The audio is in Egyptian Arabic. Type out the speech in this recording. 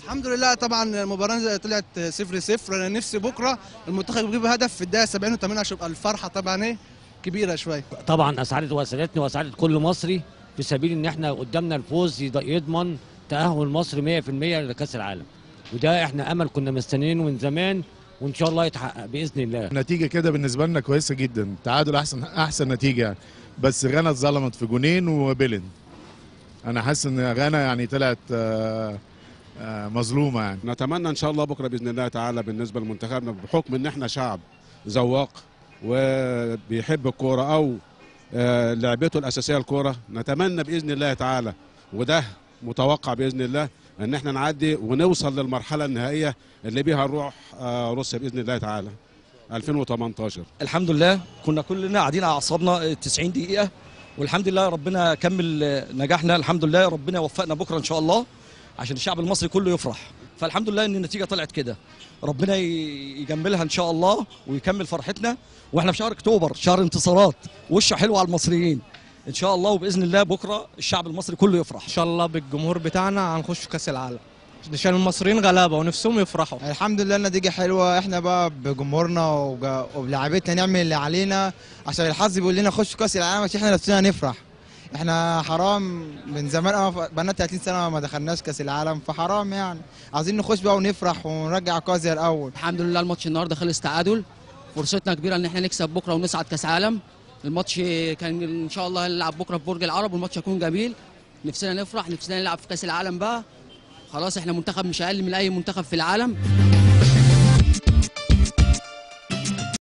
الحمد لله طبعا المباراه طلعت 0 0 انا نفسي بكره المنتخب يجيب هدف في الدقيقه 70 و80 عشان يبقى الفرحه طبعا ايه كبيره شويه طبعا اسعدت واسعدتني واسعدت كل مصري في سبيل ان احنا قدامنا الفوز يض- يضمن تاهل مصر 100% لكاس العالم وده احنا امل كنا مستنيينه من زمان وان شاء الله يتحقق باذن الله النتيجه كده بالنسبه لنا كويسه جدا تعادل احسن احسن نتيجه يعني بس غانا اتظلمت في جونين وبيلن انا حاسس ان غانا يعني طلعت آه، آه، مظلومه يعني نتمنى ان شاء الله بكره باذن الله تعالى بالنسبه لمنتخبنا بحكم ان احنا شعب ذواق وبيحب الكوره او آه، لعبته الاساسيه الكوره نتمنى باذن الله تعالى وده متوقع باذن الله ان احنا نعدي ونوصل للمرحله النهائيه اللي بيها نروح آه، روسيا باذن الله تعالى 2018 الحمد لله كنا كلنا قاعدين على اعصابنا 90 دقيقه والحمد لله ربنا كمل نجاحنا الحمد لله ربنا يوفقنا بكره ان شاء الله عشان الشعب المصري كله يفرح فالحمد لله ان النتيجه طلعت كده ربنا ي- يجملها ان شاء الله ويكمل فرحتنا واحنا في شهر اكتوبر شهر انتصارات وشه حلو على المصريين ان شاء الله وباذن الله بكره الشعب المصري كله يفرح ان شاء الله بالجمهور بتاعنا هنخش كاس العالم عشان المصريين غلابه ونفسهم يفرحوا الحمد لله النتيجة حلوة احنا بقى بجمهورنا وج- وبلعيبتنا نعمل اللي علينا عشان الحظ بيقول لنا خش كاس العالم عشان احنا نفسنا نفرح احنا حرام من زمان اه بقالنا 30 سنة ما دخلناش كاس العالم فحرام يعني عايزين نخش بقى ونفرح ونرجع الكاس زي الاول الحمد لله الماتش النهارده خلص تعادل فرصتنا كبيره ان احنا نكسب بكره ونصعد كاس عالم الماتش كان ان شاء الله هنلعب بكره في برج العرب والماتش هيكون جميل نفسنا نفرح نفسنا نلعب في كاس العالم بقى خلاص احنا منتخب مش اقل من اي منتخب في العالم